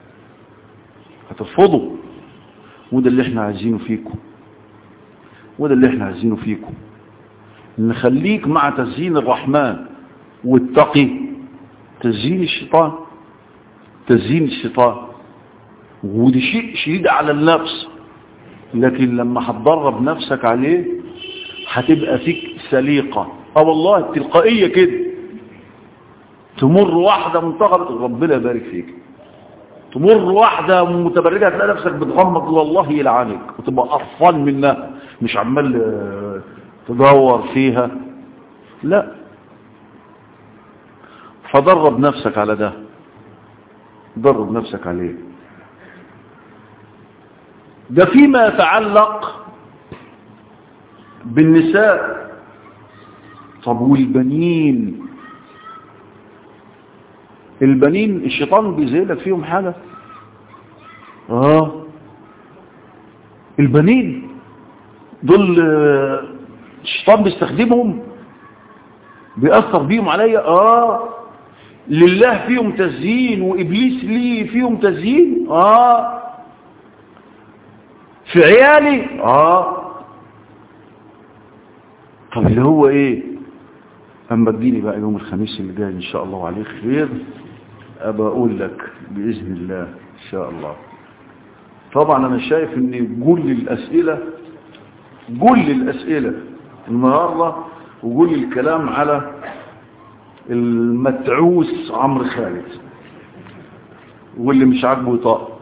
هترفضه وده اللي احنا عايزينه فيكم وده اللي احنا عايزينه فيكم نخليك مع تزيين الرحمن والتقي تزيين الشيطان تزيين الشيطان ودي شيء شديد على النفس لكن لما هتدرب نفسك عليه هتبقى فيك سليقة اه والله التلقائية كده تمر واحدة منتقبة ربنا يبارك فيك تمر واحدة متبرجة تلاقي نفسك بتغمض والله يلعنك وتبقى قرفان منها مش عمال تدور فيها لا فدرب نفسك على ده درب نفسك عليه ده فيما يتعلق بالنساء طب والبنين البنين الشيطان بيزيلك فيهم حاجة اه البنين دول الشيطان بيستخدمهم بيأثر بيهم عليا اه لله فيهم تزيين وإبليس ليه فيهم تزيين اه في عيالي اه طب اللي هو ايه اما تجيني بقى يوم الخميس اللي جاي ان شاء الله وعليه خير ابقى اقول لك باذن الله ان شاء الله طبعا انا شايف ان كل الاسئله كل الاسئله النهارده وكل الكلام على المتعوس عمرو خالد واللي مش عاجبه يطاق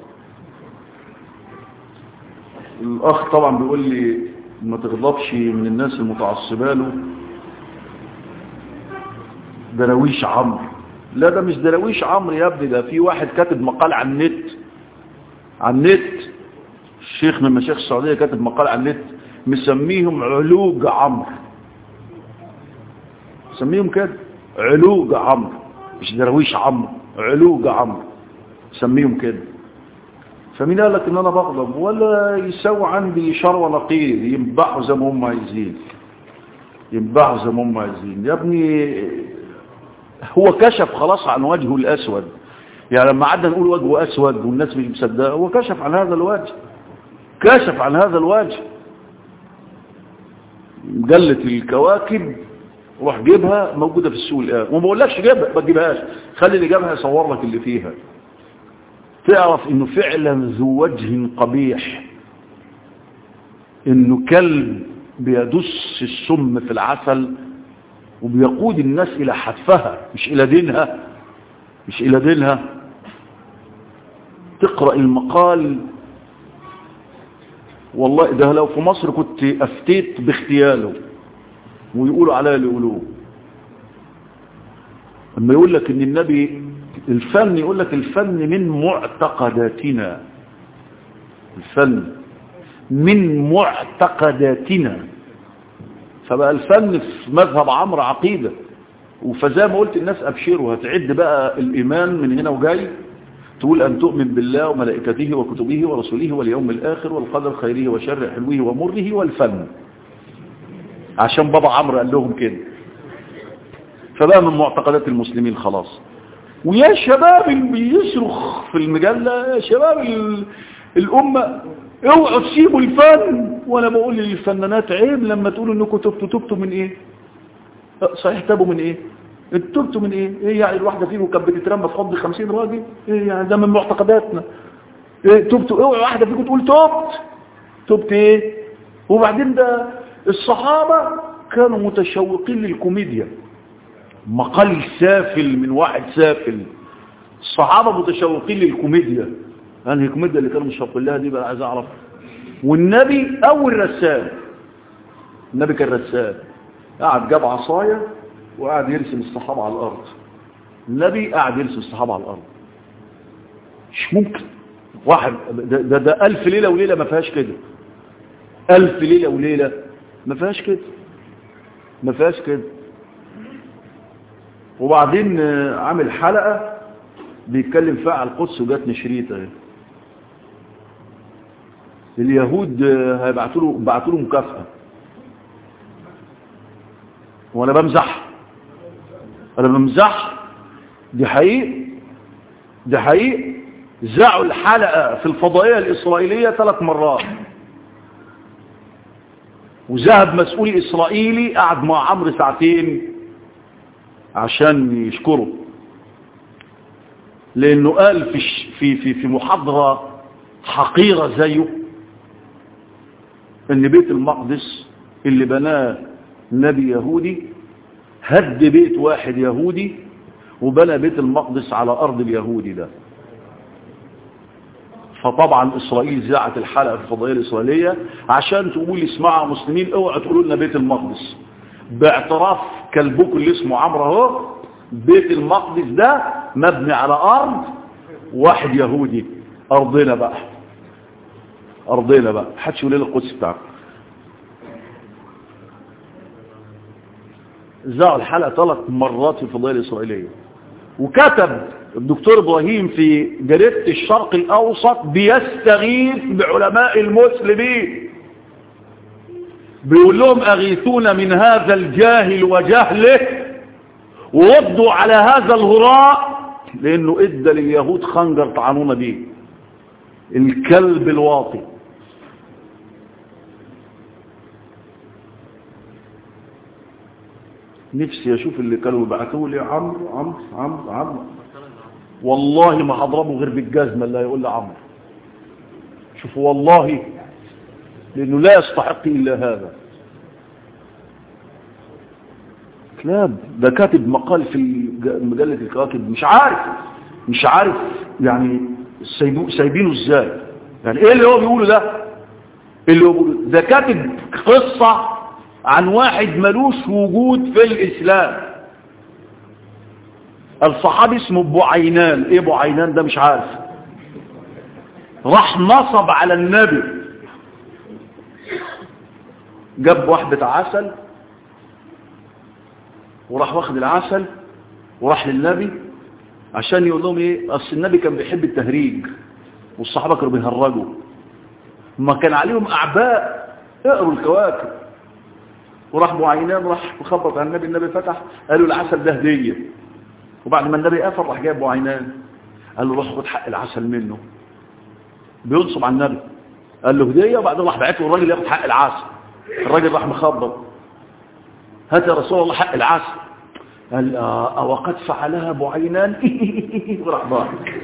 الاخ طبعا بيقول لي ما تغضبش من الناس المتعصبه له دراويش عمرو لا ده مش دراويش عمرو يا ابني ده في واحد كاتب مقال على النت على النت الشيخ من مشايخ السعوديه كاتب مقال على النت مسميهم علوج عمرو مسميهم كده علوج عمرو مش دراويش عمرو علوج عمرو سميهم كده فمين قال لك ان انا بغضب ولا يسوي عندي شر ولا قيل ينبحوا زي ما هم عايزين ينبحوا زي ما هم عايزين يا ابني هو كشف خلاص عن وجهه الاسود يعني لما عدنا نقول وجهه اسود والناس مش مصدقه هو كشف عن هذا الوجه كشف عن هذا الوجه مجلة الكواكب روح جيبها موجودة في السوق الآن وما بقولكش جيبها ما تجيبهاش خلي اللي جابها يصور لك اللي فيها تعرف انه فعلا ذو وجه قبيح انه كلب بيدس السم في العسل وبيقود الناس الى حتفها مش الى دينها مش الى دينها تقرأ المقال والله ده لو في مصر كنت افتيت باغتياله ويقولوا عليا اللي يقولوه اما يقول لك ان النبي الفن يقول لك الفن من معتقداتنا الفن من معتقداتنا فبقى الفن في مذهب عمرو عقيدة فزي ما قلت الناس أبشروا هتعد بقى الإيمان من هنا وجاي تقول أن تؤمن بالله وملائكته وكتبه ورسوله واليوم الآخر والقدر خيره وشره حلوه ومره والفن عشان بابا عمرو قال لهم كده فبقى من معتقدات المسلمين خلاص ويا شباب اللي بيصرخ في المجلة يا شباب الأمة اوعوا تسيبوا الفن وانا بقول للفنانات عيب لما تقولوا انكم تبتوا تبتوا من ايه صحيح تابوا من ايه انتوا تبتوا من ايه ايه يعني الواحدة فيكم كانت بتترمى في حضن 50 راجل ايه يعني ده من معتقداتنا ايه تبتوا اوعوا واحدة فيكم تقول تبت تبت ايه وبعدين ده الصحابة كانوا متشوقين للكوميديا مقال سافل من واحد سافل الصحابة متشوقين للكوميديا هذه الكوميديا اللي كانوا مشوقين لها دي بقى عايز اعرف والنبي اول رسام النبي كان رسام قعد جاب عصاية وقعد يرسم الصحابة على الارض النبي قعد يرسم الصحابة على الارض مش ممكن واحد ده, ده, ده الف ليلة وليلة ما فيهاش كده الف ليلة وليلة ما فيهاش كده ما فيهاش كده وبعدين عامل حلقة بيتكلم فيها على القدس وجاتني شريط اهي اليهود هيبعتوا له بعتوا له مكافأة وانا بمزح انا بمزح دي حقيقي دي حقيقي زعوا الحلقة في الفضائية الإسرائيلية ثلاث مرات وذهب مسؤول إسرائيلي قعد مع عمرو ساعتين عشان يشكره لأنه قال في في في في محاضرة حقيرة زيه ان بيت المقدس اللي بناه نبي يهودي هد بيت واحد يهودي وبنى بيت المقدس على أرض اليهودي ده فطبعا إسرائيل زاعت الحلقة في الفضائية الإسرائيلية عشان تقول اسمعوا مسلمين اوعوا تقولوا لنا بيت المقدس باعتراف كلبكم اللي اسمه عمرو اهو بيت المقدس ده مبني على أرض واحد يهودي أرضنا بقى أرضنا بقى حدش يقول لنا القدس بتاعكم زعوا الحلقة ثلاث مرات في الفضائية الإسرائيلية وكتب الدكتور إبراهيم في جريدة الشرق الأوسط بيستغيث بعلماء المسلمين بيقول لهم أغيثون من هذا الجاهل وجهله وردوا على هذا الهراء لأنه إدى لليهود خنجر طعنون به الكلب الواطي نفسي اشوف اللي كانوا يبعثوا لي عمرو عمرو عمرو عمرو والله ما هضربه غير بالجزمه اللي هيقول لي عمرو شوفوا والله لانه لا يستحق الا هذا كلاب ده كاتب مقال في مجله الكواكب مش عارف مش عارف يعني سايبينه ازاي يعني ايه اللي هو بيقوله ده إيه اللي هو بيقوله ده كاتب قصه عن واحد ملوش وجود في الإسلام الصحابي اسمه ابو عينان ايه ابو عينان ده مش عارف راح نصب على النبي جاب واحدة عسل وراح واخد العسل وراح للنبي عشان يقول لهم ايه اصل النبي كان بيحب التهريج والصحابة كانوا بيهرجوا ما كان عليهم اعباء اقروا الكواكب وراح ابو عينان راح مخبط على النبي النبي فتح قال له العسل ده هديه وبعد ما النبي قفل راح جايب ابو عينان قال له روح خد حق العسل منه بينصب على النبي قال له هديه وبعدين راح بعت له الراجل ياخد حق العسل الراجل راح مخبط هات يا رسول الله حق العسل قال اه وقد فعلها ابو عينان وراح ضاحك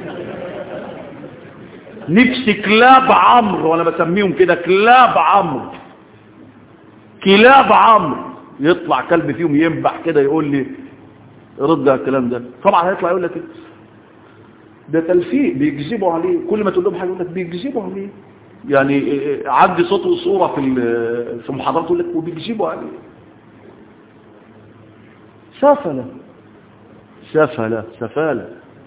نفسي كلاب عمرو وانا بسميهم كده كلاب عمرو كلاب عمرو يطلع كلب فيهم ينبح كده يقول لي رد على الكلام ده طبعا هيطلع يقول لك ده تلفيق بيكذبوا عليه كل ما تقول لهم حاجه يقول لك بيكذبوا عليه يعني عندي صوت وصوره في في محاضرات يقول لك وبيكذبوا عليه سفله سفله سفاله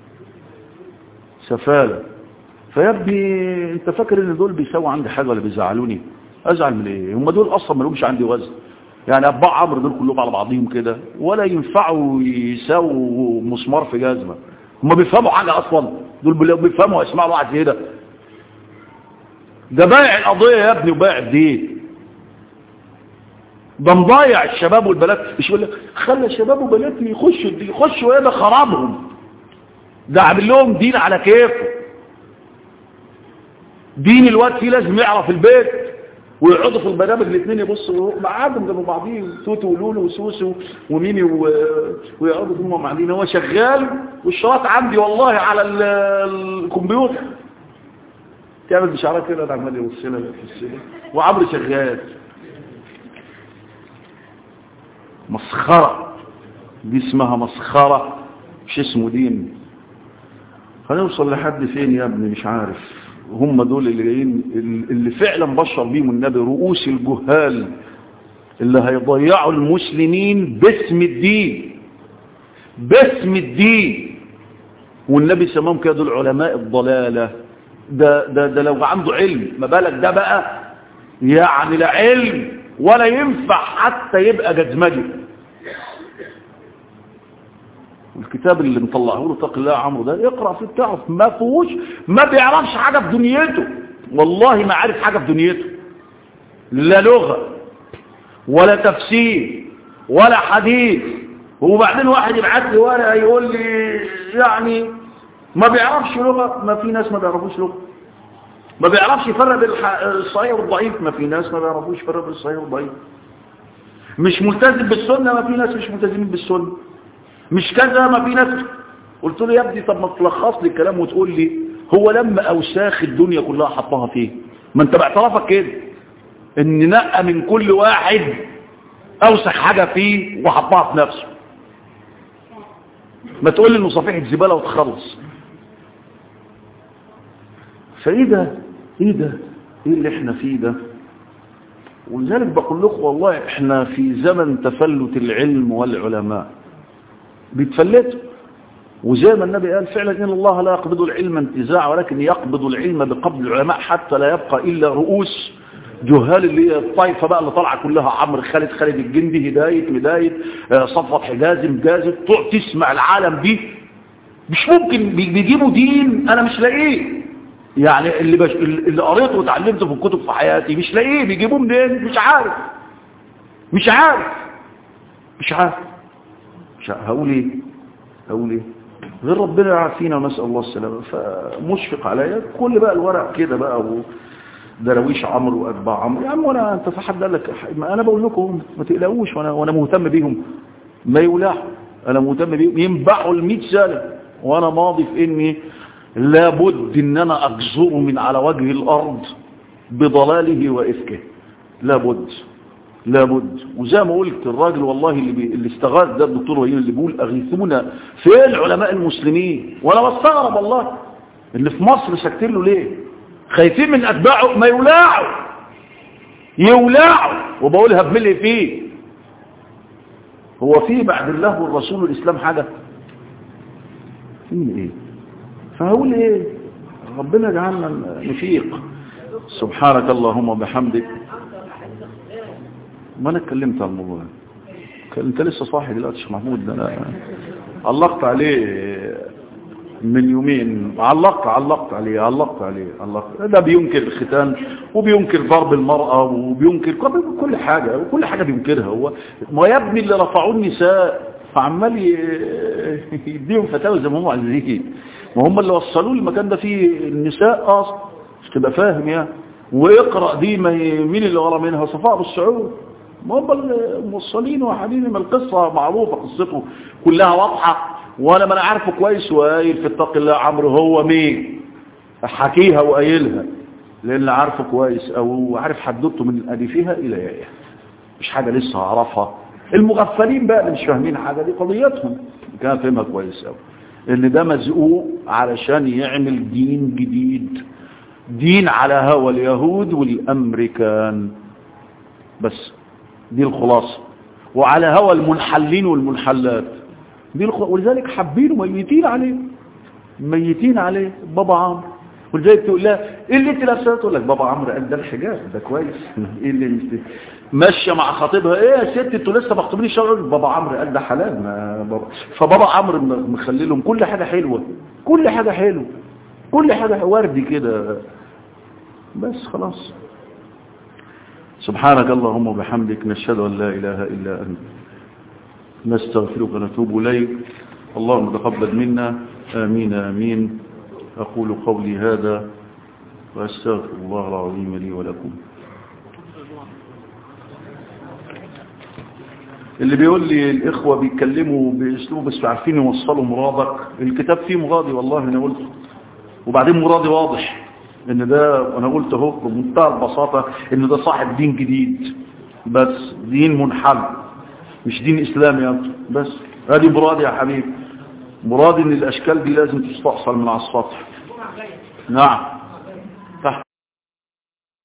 سفاله فيا ابني انت فاكر ان دول بيساووا عندي حاجه ولا بيزعلوني ازعل من ايه هم دول اصلا ما لهمش عندي وزن يعني اباء عمرو دول كلهم على بعضهم كده ولا ينفعوا يساووا مسمار في جزمه هم بيفهموا حاجه اصلا دول بيفهموا اسماء واحد كده ده بايع القضيه يا ابني وبايع الدين ده مضايع الشباب والبنات مش يقول لك خلى الشباب وبناتي يخشوا يخشوا ايه ده خرابهم ده عامل لهم دين على كيفه دين الوقت فيه لازم يعرف البيت ويقعدوا في البرامج الاثنين يبصوا معادهم جنب بعضهم توتو ولولو وسوسو وميمي و... ويقعدوا هم قاعدين هو شغال والشراط عندي والله على ال... الكمبيوتر تعمل بشعرات كده ده عمال يوصلها في السنة وعمرو شغال مسخرة دي اسمها مسخرة مش اسمه دين هنوصل لحد فين يا ابني مش عارف هم دول اللي جايين اللي فعلا بشر بيهم النبي رؤوس الجهال اللي هيضيعوا المسلمين باسم الدين باسم الدين والنبي سماهم كده دول علماء الضلالة ده, ده, ده لو عنده علم ما بالك ده بقى يعني لا علم ولا ينفع حتى يبقى جزمجي الكتاب اللي مطلعه له تقي الله عمرو ده اقرا فيه بتاعه ما فيهوش ما بيعرفش حاجه في دنيته والله ما عارف حاجه في دنيته لا لغه ولا تفسير ولا حديث وبعدين واحد يبعت لي ورقه يقول لي يعني ما بيعرفش لغه ما في ناس ما بيعرفوش لغه ما بيعرفش يفرق بين الصحيح والضعيف ما في ناس ما بيعرفوش يفرق بين الصحيح والضعيف مش ملتزم بالسنه ما في ناس مش ملتزمين بالسنه مش كذا ما في ناس قلت له يا ابني طب ما تلخص لي الكلام وتقول لي هو لما اوساخ الدنيا كلها حطها فيه ما انت باعترافك كده ان نقى من كل واحد اوسخ حاجة فيه وحطها في نفسه ما تقول لي انه صفيحة زبالة وتخلص فايه ده ايه ده ايه اللي احنا فيه ده ولذلك بقول لكم والله احنا في زمن تفلت العلم والعلماء بيتفلتوا وزي ما النبي قال فعلا ان الله لا يقبض العلم انتزاع ولكن يقبض العلم بقبض العلماء حتى لا يبقى الا رؤوس جهال اللي هي الطائفه بقى اللي طالعه كلها عمرو خالد خالد الجندي هدايه هدايه صفوت حجازي مجازي تقعد تسمع العالم دي مش ممكن بيجيبوا دين انا مش لاقيه يعني اللي بش... اللي قريته وتعلمته في الكتب في حياتي مش لاقيه بيجيبوه منين مش عارف مش عارف مش عارف مش عارف هقول ايه هقول ايه غير ربنا يعافينا ونسال الله السلامه فمشفق عليا كل بقى الورق كده بقى و... درويش عمرو واتباع عمرو يا عم وانا انت في حد قال لك ما انا بقول لكم ما تقلقوش وانا وانا مهتم بيهم ما يولعوا انا مهتم بيهم ينبعوا ال سنه وانا ماضي في اني لابد ان انا اجزره من على وجه الارض بضلاله وافكه لابد لابد وزي ما قلت الراجل والله اللي, بي... اللي استغاث ده الدكتور وهين اللي بيقول اغيثونا فين علماء المسلمين وانا بستغرب والله اللي في مصر ساكتين له ليه خايفين من اتباعه ما يولعوا يولعوا وبقولها بملء فيه هو في بعد الله والرسول والاسلام حاجه في ايه فهقول ايه ربنا جعلنا نفيق سبحانك اللهم وبحمدك ما انا اتكلمت عن الموضوع انت لسه صاحي دلوقتي يا محمود ده انا علقت عليه من يومين علقت علقت عليه علقت عليه علقت ده بينكر الختان وبينكر ضرب المرأة وبينكر كل حاجة وكل حاجة بينكرها هو ما يا ابني اللي رفعوا النساء فعمال يديهم فتاوى زي ما هم عايزين ما هم اللي وصلوا المكان ده فيه النساء اصلا مش تبقى فاهم يعني واقرا دي ما مين اللي ورا منها صفاء بالسعود ما هم الموصلين وحبيبي ما القصه معروفه قصته كلها واضحه وانا ما انا عارفه كويس وقايل في اتق الله عمرو هو مين حكيها وقايلها لان عارفه كويس او عارف حدوته من الالفها الى ياء مش حاجه لسه هعرفها المغفلين بقى اللي مش فاهمين حاجه دي قضيتهم كان فاهمها كويس قوي ان ده مزقوق علشان يعمل دين جديد دين على هوى اليهود والامريكان بس دي الخلاصه وعلى هوى المنحلين والمنحلات دي الخلاصه ولذلك حابين وميتين عليه ميتين عليه بابا عمرو ولذلك تقول لها ايه اللي انت لابساه تقول لك بابا عمرو قال ده الحجاب ده كويس ايه اللي انت ماشيه مع خطيبها ايه يا ست انتوا لسه مخطوبين الشرع بابا عمرو قال ده حلال ما بابا فبابا عمرو مخلي لهم كل حاجه حلوه كل حاجه حلوه كل حاجه وردي كده بس خلاص سبحانك اللهم وبحمدك نشهد ان لا اله الا انت نستغفرك ونتوب اليك اللهم تقبل منا امين امين اقول قولي هذا واستغفر الله العظيم لي ولكم اللي بيقول لي الإخوة بيتكلموا بأسلوب بس عارفين يوصلوا مرادك الكتاب فيه مرادي والله أنا قلت وبعدين مرادي واضح ان ده أنا قلت اهو بمنتهى البساطة ان ده صاحب دين جديد بس دين منحل مش دين إسلامي بس هذه مرادي يا حبيبي مرادي ان الأشكال دي لازم تستحصل من على السطح نعم